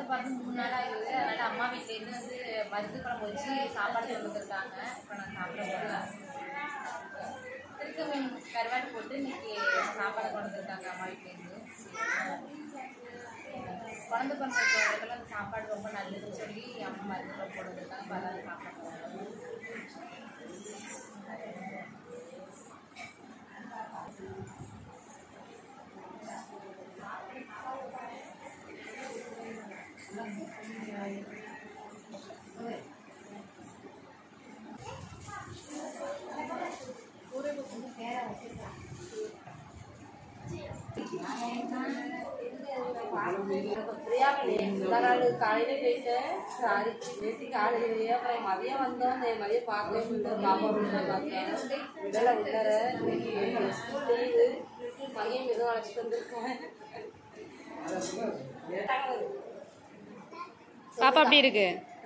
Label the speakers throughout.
Speaker 1: பார்த்து மூணு நாள் ஆகுது அதனால அம்மா வீட்லேருந்து வந்து மருந்து குழம்பு வச்சு சாப்பாடு கொண்டு வந்திருக்காங்க இப்போ நான் சாப்பிட போகிறேன் திருக்க மீன் கருவாடு போட்டு இன்னைக்கு சாப்பாடு கொண்டு வந்திருக்காங்க அம்மா வீட்லேருந்து குழந்தை பிறந்தவங்களுக்கெல்லாம் அந்த சாப்பாடு ரொம்ப நல்லதுன்னு சொல்லி அம்மா மருந்து குழம்பு போட்டு வந்திருக்காங்க இப்போ அதான் சாப்பிட போகிறோம்
Speaker 2: காலையில போயிட்டேன் சாரி நேற்று காலையிலேயே அப்புறம் மதியம் வந்தோம் இந்த மதியம் பார்க்கவே முடியல பாப்பா முடியல பார்த்தேன் விடலை விடற இன்னைக்கு ஸ்கூல் லீவு மதியம் எதுவும் அழைச்சிட்டு வந்திருக்கேன்
Speaker 3: பாப்பா எப்படி இருக்கு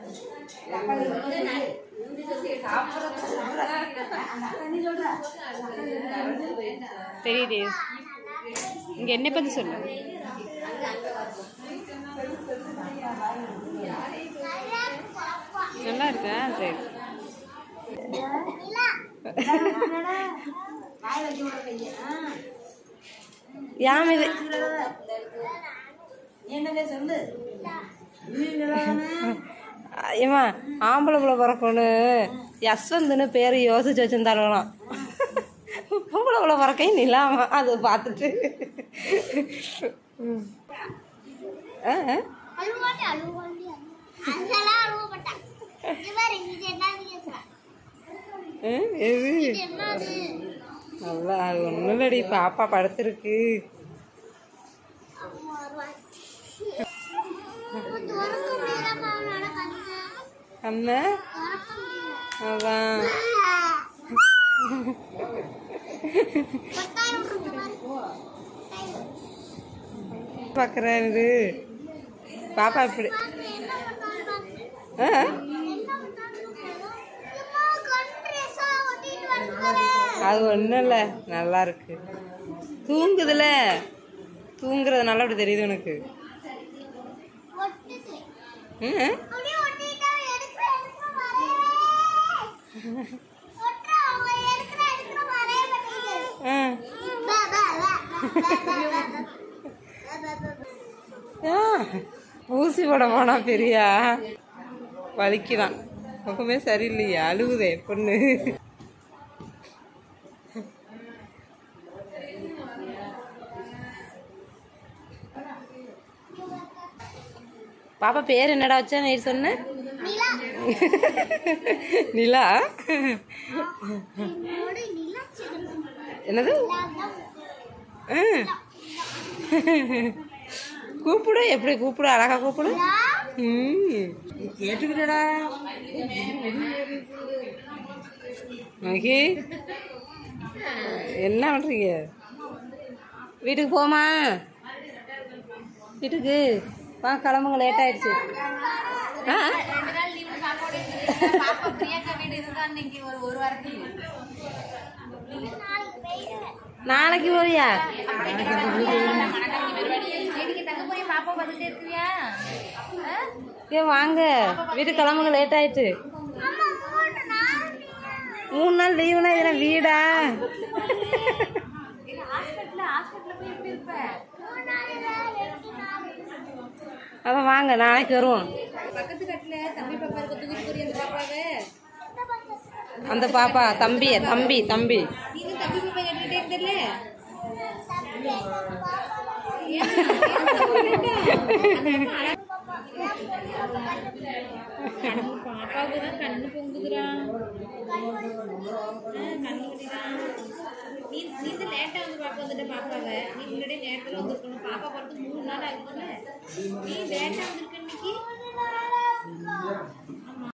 Speaker 3: தெரியுது இங்க என்ன பத்தி சொல்லு நல்லா இருக்கா சரி யாம் இது ஏமா ஆம்பளை பிள்ளை பிறக்கணும் யஸ்வந்த்னு பேர் யோசிச்சு வச்சிருந்தாலும் பொம்பளை பிள்ளை பிறக்கையும் நிலாமா அது பார்த்துட்டு ம். ஆ ஆ.
Speaker 4: அழுவாண்டி அழுவாண்டி அதெல்லாம் அழுவ மாட்டான் இது பாரு இது என்னது கேக்குறான்
Speaker 3: ஆ, எது
Speaker 4: இது என்னது
Speaker 3: அவ்வளோ அது ஒன்றும் இல்லடி பாப்பா படுத்துருக்கு
Speaker 4: அம்மா வருவாய் துறக்க முடியலப்பா அவனால கண்ணு
Speaker 3: அண்ணா
Speaker 4: துறக்க முடியல
Speaker 3: அதான்
Speaker 4: பத்தாயிரம் கொடுத்த மாதிரி
Speaker 3: பார்க்குறேன் இது பாப்பா இப்படி
Speaker 4: பாத்து என்ன பண்ணாலும் பாத்து
Speaker 3: ஆ
Speaker 4: என்ன பண்ணாலும் சும்மா கண்ட்ரேஸா ஒட்டிட்டு வந்துக்கிறேன்
Speaker 3: அது ஒன்றும் இல்லை நல்லா இருக்கு தூங்குதுல தூங்குறதுனால அப்படி தெரியுது உனக்கு
Speaker 4: ஒட்டுது
Speaker 3: ம்
Speaker 4: அப்படியே ஒட்டிட்டா எடுக்கிற எடுக்கிற வரையவே ஒட்டுற அவங்க எடுக்கிற எடுக்கிற வரைய மாட்டேங்குது
Speaker 3: ஆ
Speaker 4: பா பா பா பா பா பா பா
Speaker 3: ஆ, ஊசி போட போனா பெரியா வலிக்குதான் முகமே சரியில்லையா அழுகுதே பொண்ணு பாப்பா பேர் என்னடா வச்சா நீ சொன்ன
Speaker 4: நிலா
Speaker 3: நிலா
Speaker 4: என்னோட நிலா சிகரம்
Speaker 3: என்னது ஆ. கூப்பிடு எப்படி கூப்பிடு அழகா கூப்பிடு ம் கேட்டுக்கிட்டடா மகி என்ன பண்றீங்க வீட்டுக்கு போமா வீட்டுக்கு வா கிளம்புங்க லேட் ஆயிடுச்சு ஆ
Speaker 1: ரெண்டு நாள் லீவு பாப்பாவோட இருக்கிறீங்க. பாப்பா பிரியாக்கா வீடு இதுதான் இன்னைக்கு ஒரு ஒரு வாரத்துக்கு
Speaker 3: நாளைக்கு போவியா
Speaker 1: இன்னைக்கு தங்க போய் பாப்பா பார்த்துட்டே இருக்கியா
Speaker 3: ஏ வாங்க வீட்டுக்கு கிளம்புங்க லேட் ஆயிட்டு மூணு நாள் லீவுனா இதெல்லாம் வீடா
Speaker 1: ஹாஸ்பிட்டல் ஹாஸ்பிட்டல் போய் எப்படி இருப்ப
Speaker 3: அதான் வாங்க நாளைக்கு வருவோம்
Speaker 1: பக்கத்து கட்டில தம்பி பாப்பா இருக்க தூக்கிட்டு போறிய அந்த பாப்பாவை
Speaker 3: அந்த பாப்பா தம்பி தம்பி தம்பி
Speaker 1: நீங்க தம்பி பாப்பா கேட்டுட்டே தெரியல பாப்பாவுக்கு தான் கண்ணு பொங்குதுறான் கண்ணு கட்டிடான் நீ நீ தான் லேட்டா வந்து பார்க்க வந்துட்ட பாப்பாவை நீ முன்னாடியே நேரத்துல வந்திருக்கணும் பாப்பா பிறந்து மூணு நாள் ஆகுதுல்ல நீ லேட்டா வந்திருக்க இன்னைக்கு